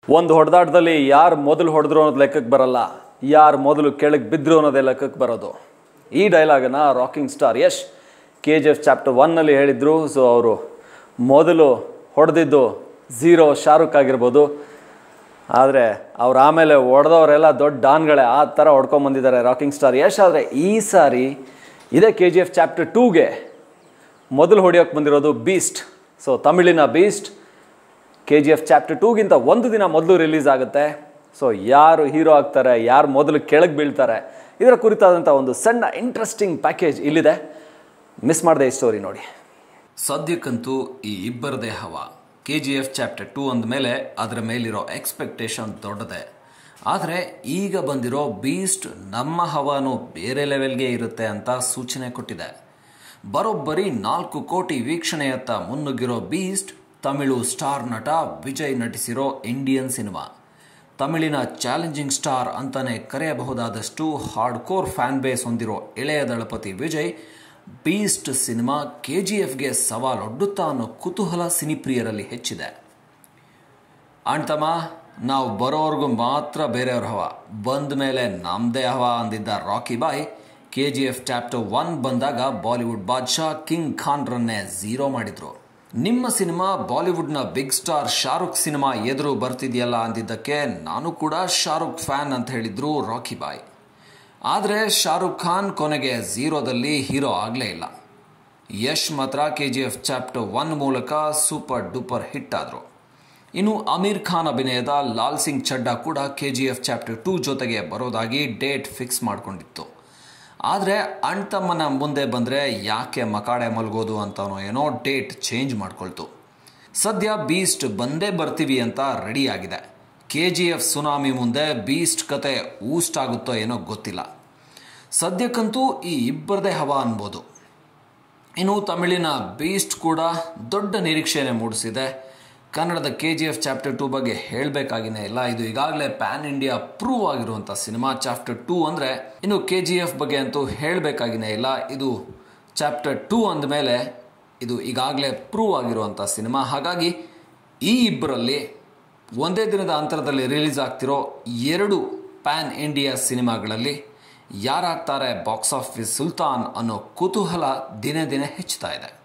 ಒಂದು ಹೊಡೆದಾಟದಲ್ಲಿ ಯಾರು ಮೊದಲು ಹೊಡೆದ್ರು ಅನ್ನೋದು ಲೆಕ್ಕಕ್ಕೆ ಬರಲ್ಲ ಯಾರು ಮೊದಲು ಕೆಳಗೆ ಬಿದ್ದರು ಅನ್ನೋದೇ ಲೆಕ್ಕಕ್ಕೆ ಬರೋದು ಈ ಡೈಲಾಗನ್ನು rocking star Yash K G F chapter ಒನ್ನಲ್ಲಿ ಹೇಳಿದರು ಸೊ ಅವರು ಮೊದಲು ಹೊಡೆದಿದ್ದು ಝೀರೋ ಶಾರುಖ್ ಆಗಿರ್ಬೋದು ಆದರೆ ಅವ್ರು ಆಮೇಲೆ ಹೊಡೆದವರೆಲ್ಲ ದೊಡ್ಡ ಡಾನ್ಗಳೇ ಆ ಥರ ಹೊಡ್ಕೊಂಬಂದಿದ್ದಾರೆ ರಾಕಿಂಗ್ ಸ್ಟಾರ್ ಯಶ್ ಆದರೆ ಈ ಸಾರಿ ಇದೇ ಕೆ ಜಿ ಎಫ್ ಚಾಪ್ಟರ್ ಟೂಗೆ ಮೊದಲು ಹೊಡೆಯೋಕ್ಕೆ ಬಂದಿರೋದು ಬೀಸ್ಟ್ ಸೊ ತಮಿಳಿನ Beast K G F chapter ಟೂಗಿಂತ ಒಂದು ದಿನ ಮೊದಲು ರಿಲೀಸ್ ಆಗುತ್ತೆ ಸೊ ಯಾರು ಹೀರೋ ಆಗ್ತಾರೆ ಯಾರು ಮೊದಲು ಕೆಳಗೆ ಬೀಳ್ತಾರೆ ಇದರ ಕುರಿತಾದಂಥ ಒಂದು ಸಣ್ಣ ಇಂಟ್ರೆಸ್ಟಿಂಗ್ ಪ್ಯಾಕೇಜ್ ಇಲ್ಲಿದೆ ಮಿಸ್ ಮಾಡದೆ ಈ ಸ್ಟೋರಿ ನೋಡಿ ಸದ್ಯಕ್ಕಂತೂ ಈ ಇಬ್ಬರದೇ ಹವ K G F chapter two ಅಂದಮೇಲೆ ಅದರ ಮೇಲಿರೋ ಎಕ್ಸ್ಪೆಕ್ಟೇಷನ್ ದೊಡ್ಡದೆ ಆದರೆ ಈಗ ಬಂದಿರೋ ಬೀಸ್ಟ್ ನಮ್ಮ ಹವಾನು ಬೇರೆ ಲೆವೆಲ್ಗೆ ಇರುತ್ತೆ ಅಂತ ಸೂಚನೆ ಕೊಟ್ಟಿದೆ ಬರೋಬ್ಬರಿ ನಾಲ್ಕು ಕೋಟಿ ವೀಕ್ಷಣೆಯತ್ತ ಮುನ್ನುಗ್ಗಿರೋ ಬೀಸ್ಟ್ ತಮಿಳು ಸ್ಟಾರ್ ನಟ ವಿಜಯ್ ನಟಿಸಿರೋ ಇಂಡಿಯನ್ ಸಿನಿಮಾ ತಮಿಳಿನ ಚಾಲೆಂಜಿಂಗ್ ಸ್ಟಾರ್ ಅಂತಾನೆ ಕರೆಯಬಹುದಾದಷ್ಟು ಹಾರ್ಡ್ ಕೋರ್ ಫ್ಯಾನ್ ಬೇಸ್ ಹೊಂದಿರೋ ಎಳೆಯ Thalapathy Vijay Beast cinema K G ಎಫ್ಗೆ ಸವಾಲೊಡ್ಡುತ್ತಾ ಅನ್ನೋ ಕುತೂಹಲ ಸಿನಿಪ್ರಿಯರಲ್ಲಿ ಹೆಚ್ಚಿದೆ ಅಣ್ತಮ್ಮ ನಾವು ಬರೋವರೆಗೂ ಮಾತ್ರ ಬೇರೆಯವ್ರ ಹವ ಬಂದ ಮೇಲೆ ನಮ್ಮದೇ ಹವ ಅಂದಿದ್ದ Rocky Bhai K G F chapter one ಬಂದಾಗ ಬಾಲಿವುಡ್ ಬಾದ್ಶಾ ಕಿಂಗ್ ಖಾನ್ರನ್ನೇ ಝೀರೋ ಮಾಡಿದ್ರು ನಿಮ್ಮ ಸಿನಿಮಾ ಬಾಲಿವುಡ್ನ ಬಿಗ್ ಸ್ಟಾರ್ ಶಾರುಖ್ ಸಿನಿಮಾ ಎದುರು ಬರ್ತಿದೆಯಲ್ಲ ಅಂದಿದ್ದಕ್ಕೆ ನಾನು ಕೂಡ ಶಾರುಖ್ ಫ್ಯಾನ್ ಅಂತ ಹೇಳಿದ್ರು ರಾಕಿ ಬಾಯ್ ಆದರೆ ಶಾರುಖ್ ಖಾನ್ ಕೊನೆಗೆ ಝೀರೋದಲ್ಲಿ ಹೀರೋ ಆಗಲೇ ಇಲ್ಲ ಯಶ್ ಮಾತ್ರ K G F chapter one ಮೂಲಕ ಸೂಪರ್ ಡೂಪರ್ ಹಿಟ್ ಆದರು ಇನ್ನು ಅಮೀರ್ ಖಾನ್ ಅಭಿನಯದ ಲಾಲ್ ಸಿಂಗ್ ಚಡ್ಡಾ ಕೂಡ K G F chapter two ಜೊತೆಗೆ ಬರೋದಾಗಿ ಡೇಟ್ ಫಿಕ್ಸ್ ಮಾಡಿಕೊಂಡಿತ್ತು ಆದರೆ ಅಣ್ತಮ್ಮನ ಮುಂದೆ ಬಂದರೆ ಯಾಕೆ ಮಕಾಡೆ ಮಲಗೋದು ಅಂತನೋ ಏನೋ ಡೇಟ್ ಚೇಂಜ್ ಮಾಡ್ಕೊಳ್ತು ಸದ್ಯ ಬೀಸ್ಟ್ ಬಂದೇ ಬರ್ತೀವಿ ಅಂತ ರೆಡಿ ಆಗಿದೆ ಕೆ ಜಿ ಎಫ್ ಸುನಾಮಿ ಮುಂದೆ ಬೀಸ್ಟ್ ಕತೆ ಊಸ್ಟ್ ಆಗುತ್ತೋ ಏನೋ ಗೊತ್ತಿಲ್ಲ ಸದ್ಯಕ್ಕಂತೂ ಈ ಇಬ್ಬರದೇ ಹವಾ ಅನ್ಬೋದು ಇನ್ನು ತಮಿಳಿನ ಬೀಸ್ಟ್ ಕೂಡ ದೊಡ್ಡ ನಿರೀಕ್ಷೆನೆ ಮೂಡಿಸಿದೆ ಕನ್ನಡದ K G F chapter two ಬಗ್ಗೆ ಹೇಳಬೇಕಾಗಿನೇ ಇಲ್ಲ ಇದು ಈಗಾಗಲೇ ಪ್ಯಾನ್ ಇಂಡಿಯಾ ಪ್ರೂವ್ ಆಗಿರುವಂಥ ಸಿನಿಮಾ ಚಾಪ್ಟರ್ ಟೂ ಅಂದರೆ ಇನ್ನು ಕೆ ಜಿ ಎಫ್ ಬಗ್ಗೆ ಅಂತೂ ಹೇಳಬೇಕಾಗಿನೇ ಇಲ್ಲ ಇದು ಚಾಪ್ಟರ್ ಟೂ ಅಂದಮೇಲೆ ಇದು ಈಗಾಗಲೇ ಪ್ರೂವ್ ಆಗಿರುವಂಥ ಸಿನಿಮಾ ಹಾಗಾಗಿ ಈ ಇಬ್ಬರಲ್ಲಿ ಒಂದೇ ದಿನದ ಅಂತರದಲ್ಲಿ ರಿಲೀಸ್ ಆಗ್ತಿರೋ ಎರಡು ಪ್ಯಾನ್ ಇಂಡಿಯಾ ಸಿನಿಮಾಗಳಲ್ಲಿ ಯಾರಾಗ್ತಾರೆ ಬಾಕ್ಸ್ ಆಫೀಸ್ ಸುಲ್ತಾನ್ ಅನ್ನೋ ಕುತೂಹಲ ದಿನೇ ದಿನೇ ಹೆಚ್ಚುತ್ತಾ ಇದೆ